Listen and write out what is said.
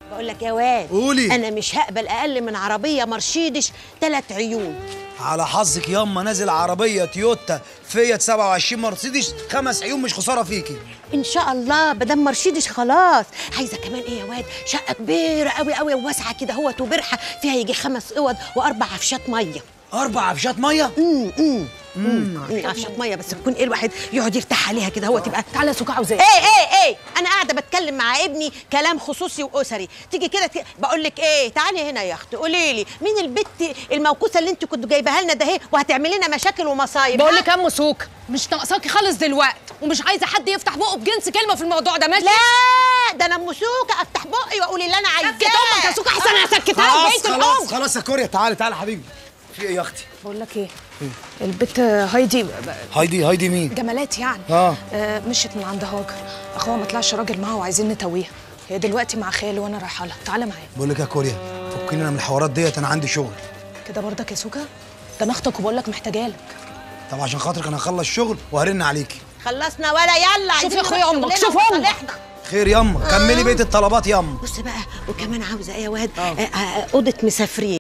بقول لك يا واد قولي. انا مش هقبل اقل من عربيه مرشيدس ثلاث عيون على حظك ياما نازل عربيه تويوتا فيات 27 مرسيدس خمس عيون مش خساره فيكي ان شاء الله بدل مرشيدس خلاص عايزه كمان ايه يا واد شقه كبيره قوي قوي وواسعه كده هوت وبرحه فيها يجي خمس اوض واربع عفشات ميه اربع عفشات ميه امم امم امم عفشات ميه بس تكون ايه الواحد يقعد يرتاح عليها كده هو تبقى تعالى يا سوكا عاوزاه ايه ايه ايه انا قاعده بتكلم مع ابني كلام خصوصي واسري تيجي كده ت- بقول لك ايه تعالي هنا يا اختي قولي لي مين البت الموكوسه اللي انت كنت جايباها لنا ده اهي وهتعملي لنا مشاكل ومصايب بقول ها؟ لك يا ام سوكا مش ناقصاكي خالص دلوقتي ومش عايزه حد يفتح بقه بجنس كلمه في الموضوع ده ماشي لا ده انا ام سوكه افتح بقي واقول اللي انا عايزاه سكت امك يا سوكا احسن انا هسكتها خلاص بقيت خلاص الام خلاص يا كوريا تعالي تعالي حبيبي في ايه يا اختي بقول لك ايه البت هايدي هايدي هايدي مين جمالات يعني آه. آه مشيت من عند هاجر اخوها ما طلعش راجل معاها وعايزين نتويها هي دلوقتي مع خاله وانا رايحه لها تعالى معايا بقول لك يا كوريا فكينا من الحوارات ديت انا عندي شغل كده برضك يا سوكا ده انا اختك وبقول لك محتاجالك طب عشان خاطرك انا هخلص شغل وهرن عليكي خلصنا ولا يلا شوف عايزين يا أخويا نروح أمك، شغلنا شوف أمك. ومصالحنا. خير ياما كملي بقيه الطلبات ياما بص بقى وكمان عاوزه ايه يا واد آه، آه، اوضه مسافرين